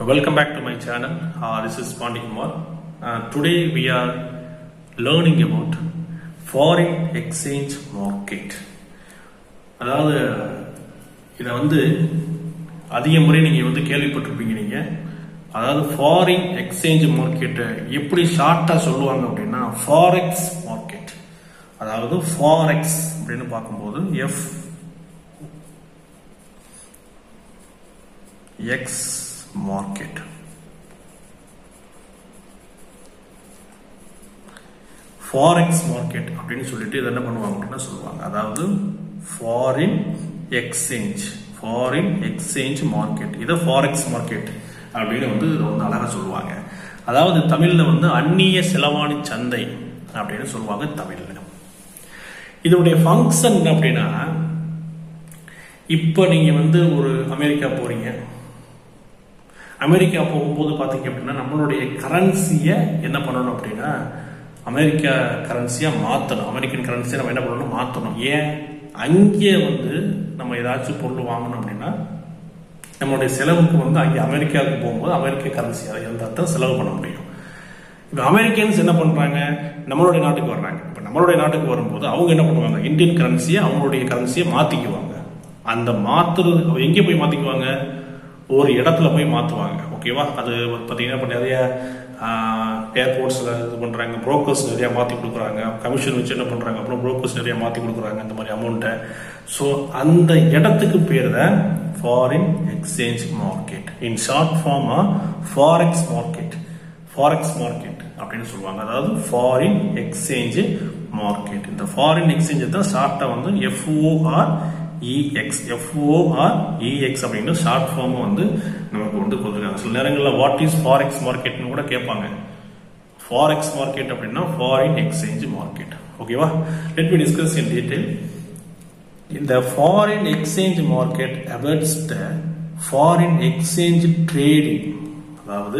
Welcome back to my channel. Uh, this is Pandi Kumar. Uh, today we are learning about foreign exchange market. அதாவது இதை வந்து அதிக முறை நீங்கள் வந்து கேள்விப்பட்டிருப்பீங்க நீங்கள் அதாவது ஃபாரின் எக்ஸ்சேஞ்ச் மார்க்கெட்டை எப்படி ஷார்ட்டாக சொல்லுவாங்க அப்படின்னா ஃபாரெக்ஸ் மார்க்கெட் அதாவது ஃபாரெக்ஸ் அப்படின்னு பார்க்கும்போது F X market forex market அப்படின்னு சொல்லிட்டு இதை என்ன பண்ணுவாங்க அப்படின்னா சொல்லுவாங்க அதாவது foreign exchange foreign exchange market இதை ஃபாரெக்ஸ் மார்க்கெட் அப்படின்னு வந்து இதை வந்து அழகாக சொல்லுவாங்க அதாவது தமிழில் வந்து அந்நிய செலவாணி சந்தை அப்படின்னு சொல்லுவாங்க தமிழில் இதனுடைய ஃபங்க்ஷன் அப்படின்னா இப்போ நீங்கள் வந்து ஒரு அமெரிக்கா போறீங்க அமெரிக்கா போகும்போது பார்த்தீங்க அப்படின்னா நம்மளுடைய கரன்சியை என்ன பண்ணணும் அப்படின்னா அமெரிக்கா கரன்சியாக மாற்றணும் அமெரிக்கன் கரன்சியை நம்ம என்ன பண்ணணும் மாற்றணும் ஏன் அங்கே வந்து நம்ம ஏதாச்சும் பொருள் வாங்கணும் அப்படின்னா நம்மளுடைய செலவுக்கு வந்து அங்கே அமெரிக்காவுக்கு போகும்போது அமெரிக்க கரன்சியாக இருந்தால் தான் செலவு பண்ண முடியும் இப்போ அமெரிக்கன்ஸ் என்ன பண்ணுறாங்க நம்மளுடைய நாட்டுக்கு வர்றாங்க இப்போ நம்மளுடைய நாட்டுக்கு வரும்போது அவங்க என்ன பண்ணுவாங்க இந்தியன் கரன்சியை அவங்களுடைய கரன்சியை மாற்றிக்குவாங்க அந்த மாற்றுறது எங்கே போய் மாற்றிக்குவாங்க ஒரு இடத்துல போய் மாற்றுவாங்க ஓகேவா அது பார்த்தீங்கன்னா இப்போ நிறைய ஏர்போர்ட்ஸில் இது பண்ணுறாங்க ப்ரோக்கர்ஸ் நிறையா மாற்றி கொடுக்குறாங்க கமிஷன் வச்சு என்ன பண்ணுறாங்க அப்புறம் ப்ரோக்கர்ஸ் நிறையா மாற்றி கொடுக்குறாங்க இந்த மாதிரி அமௌண்ட்டை ஸோ அந்த இடத்துக்கு பேர் தான் foreign exchange market in short form forex market forex market அப்படின்னு சொல்லுவாங்க அதாவது ஃபாரின் எக்ஸ்சேஞ்ச் மார்க்கெட் இந்த ஃபாரின் எக்ஸ்சேஞ்ச் தான் ஷார்ட்டாக வந்து எஃப்ஓஆர் இஎக்ஸ் எஃப்ஓஆர் இஎக்ஸ் அப்படின்னு ஷார்ட் ஃபார்ம் வந்து நமக்கு வந்து கொடுத்துருக்காங்க சில நேரங்களில் வாட் இஸ் ஃபாரெக்ஸ் மார்க்கெட்னு கூட கேட்பாங்க ஃபாரெக்ஸ் மார்க்கெட் அப்படின்னா ஃபாரின் எக்ஸ்சேஞ்ச் மார்க்கெட் ஓகேவா let me discuss in detail இந்த foreign exchange market operates the foreign exchange trading அதாவது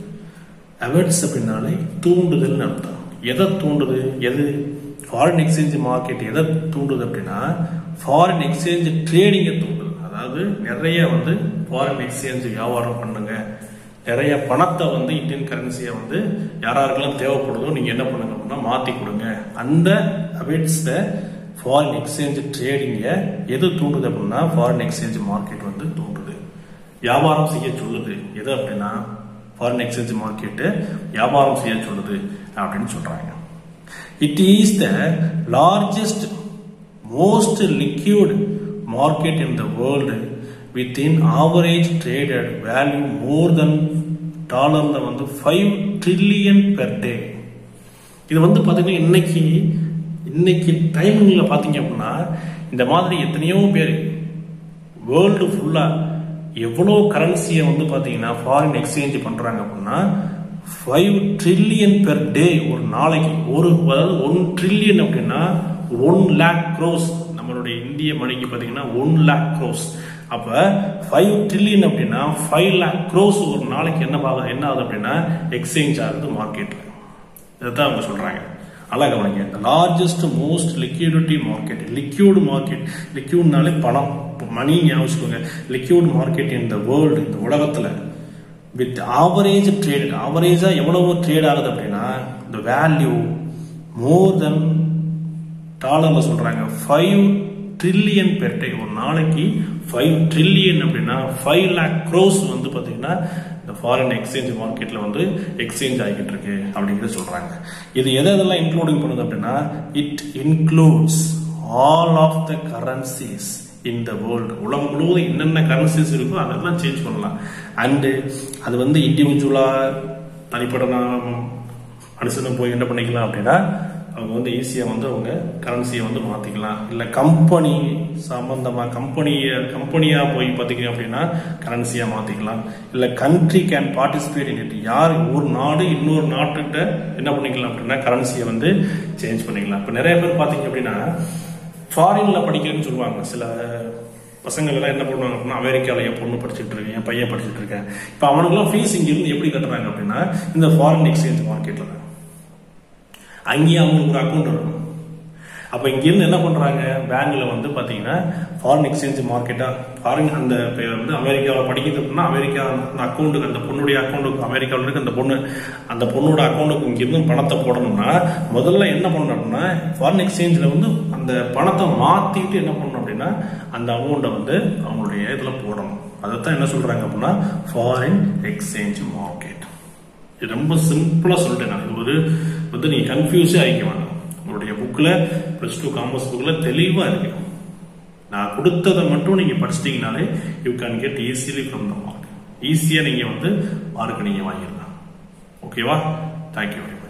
அபர்ட்ஸ் அப்படின்னாலே தூண்டுதல்னு அர்த்தம் எதை தூண்டுது எது ஃபாரின் எக்ஸ்சேஞ்ச் மார்க்கெட் எதை தூண்டுது அப்படின்னா ஃபாரின் எக்ஸ்சேஞ்ச் ட்ரேடிங்கை தூண்டுது அதாவது நிறைய வந்து ஃபாரின் எக்ஸ்சேஞ்ச் வியாபாரம் பண்ணுங்க நிறைய பணத்தை வந்து இந்தியன் கரன்சியை வந்து யாராருக்கெல்லாம் தேவைப்படுதோ நீங்க என்ன பண்ணுங்க அப்படின்னா மாத்தி கொடுங்க அந்த அபிட்ஸ்ல ஃபாரின் எக்ஸ்சேஞ்ச் ட்ரேடிங்கை எது தூண்டுது அப்படின்னா ஃபாரின் எக்ஸ்சேஞ்ச் மார்க்கெட் வந்து தூண்டுது வியாபாரம் செய்ய சொல்லுது எது அப்படின்னா ஃபாரின் எக்ஸ்சேஞ்ச் மார்க்கெட்டு வியாபாரம் செய்ய சொல்லுது அப்படின்னு சொல்றாங்க it is the largest most liquid market in the world with in average traded value more than டாலர்ல வந்து ஃபைவ் ட்ரில்லியன் பெர் டே இது வந்து பார்த்தீங்கன்னா இன்னைக்கு இன்னைக்கு டைமிங்கில் பார்த்தீங்க அப்படின்னா இந்த மாதிரி எத்தனையோ பேர் வேர்ல்டு ஃபுல்லாக எவ்வளோ கரன்சியை வந்து பார்த்தீங்கன்னா ஃபாரின் எக்ஸ்சேஞ்ச் பண்ணுறாங்க அப்படின்னா ஃபைவ் ட்ரில்லியன் பெர் டே ஒரு நாளைக்கு ஒரு அதாவது ஒன் ட்ரில்லியன் அப்படின்னா ஒன் லேக் க்ரோஸ் நம்மளுடைய இந்திய மணிக்கு பார்த்தீங்கன்னா ஒன் லேக் க்ரோஸ் அப்போ ஃபைவ் ட்ரில்லியன் அப்படின்னா ஃபைவ் லேக் க்ரோஸ் ஒரு நாளைக்கு என்ன ஆகுது என்ன ஆகுது அப்படின்னா எக்ஸ்சேஞ்ச் ஆகுது மார்க்கெட்டில் இதைத்தான் அவங்க சொல்கிறாங்க நல்லா கவனிங்க largest most liquidity market liquid market லிக்யூட்னாலே பணம் மணி ஞாபகம் லிக்யூட் மார்க்கெட் இந்த வேர்ல்டு இந்த உலகத்தில் வித் ஆவரேஜ் ட்ரேட் ஆவரேஜாக எவ்வளவோ ட்ரேட் ஆகுது அப்படின்னா இந்த வேல்யூ மோர் தென் டாலரில் சொல்கிறாங்க ஃபைவ் ட்ரில்லியன் பெர்டே ஒரு நாளைக்கு ஃபைவ் ட்ரில்லியன் அப்படின்னா ஃபைவ் லேக் க்ரோஸ் வந்து பார்த்தீங்கன்னா இந்த ஃபாரின் எக்ஸ்சேஞ்ச் மார்க்கெட்டில் வந்து எக்ஸ்சேஞ்ச் ஆகிட்டு இருக்கு அப்படிங்கிறத சொல்கிறாங்க இது எதை எதெல்லாம் இன்க்ளூடிங் பண்ணுது அப்படின்னா it includes all of the currencies in the world உலகம் முழுவதும் என்னென்ன கரன்சிஸ் இருக்கோ அதெல்லாம் சேஞ்ச் பண்ணலாம் அண்டு அது வந்து இண்டிவிஜுவலாக தனிப்பட்ட மனுஷனும் போய் என்ன பண்ணிக்கலாம் அப்படின்னா அவங்க வந்து ஈஸியாக வந்து அவங்க கரன்சியை வந்து மாற்றிக்கலாம் இல்லை கம்பெனி சம்மந்தமாக கம்பெனியை கம்பெனியாக போய் பார்த்தீங்க அப்படின்னா கரன்சியாக மாற்றிக்கலாம் இல்லை country can participate in it யார் ஒரு நாடு இன்னொரு நாட்டுகிட்ட என்ன பண்ணிக்கலாம் அப்படின்னா கரன்சியை வந்து சேஞ்ச் பண்ணிக்கலாம் இப்போ நிறைய பேர் பார்த்தீங்க அப்படின்னா ஃபாரினில் படிக்கிறேன்னு சொல்லுவாங்க சில பசங்கள் எல்லாம் என்ன பண்ணுவாங்க அப்படின்னா அமெரிக்காவில் என் பொண்ணு படிச்சுட்டு இருக்கேன் என் பையன் படிச்சுட்டு இருக்கேன் இப்போ அவனுக்குலாம் ஃபீஸ் இங்கிருந்து எப்படி கட்டுறாங்க அப்படின்னா இந்த ஃபாரின் எக்ஸ்சேஞ்ச் மார்க்கெட்டில் தான் அங்கேயே அவங்களுக்கு ஒரு அக்கௌண்ட் இருக்கணும் அப்போ இங்கேருந்து என்ன பண்ணுறாங்க பேங்க்ல வந்து பார்த்தீங்கன்னா ஃபாரின் எக்ஸ்சேஞ்ச் மார்க்கெட்டா ஃபாரின் அந்த இப்போ வந்து அமெரிக்காவில் படிக்கிறது அப்படின்னா அமெரிக்கா அந்த அக்கௌண்ட்டுக்கு அந்த பொண்ணுடைய அக்கௌண்ட்டுக்கு அமெரிக்காவில் இருக்க அந்த பொண்ணு அந்த பொண்ணோட அக்கௌண்ட்டுக்கு இங்கிருந்து பணத்தை போடணும்னா முதல்ல என்ன பண்ணணும் அப்படின்னா ஃபாரின் எக்ஸ்சேஞ்சில் வந்து அந்த பணத்தை மாற்றிட்டு என்ன பண்ணணும் அப்படின்னா அந்த அமௌண்ட்டை வந்து அவங்களுடைய இதில் போடணும் அதைத்தான் என்ன சொல்கிறாங்க அப்படின்னா ஃபாரின் எக்ஸ்சேஞ்ச் மார்க்கெட் இது ரொம்ப சிம்பிளா சொல்லிட்டேன் நான் இது ஒரு வந்து நீங்க கன்ஃபியூஸே ஆகிக்க வேண்டாம் உங்களுடைய புக்ல பிளஸ் டூ காமர்ஸ் புக்ல தெளிவா இருக்கு நான் கொடுத்ததை மட்டும் நீங்க படிச்சிட்டீங்கனாலே you can get easily from the mark ஈஸியா நீங்க வந்து மார்க் நீங்க வாங்கிடலாம் ஓகேவா தேங்க்யூ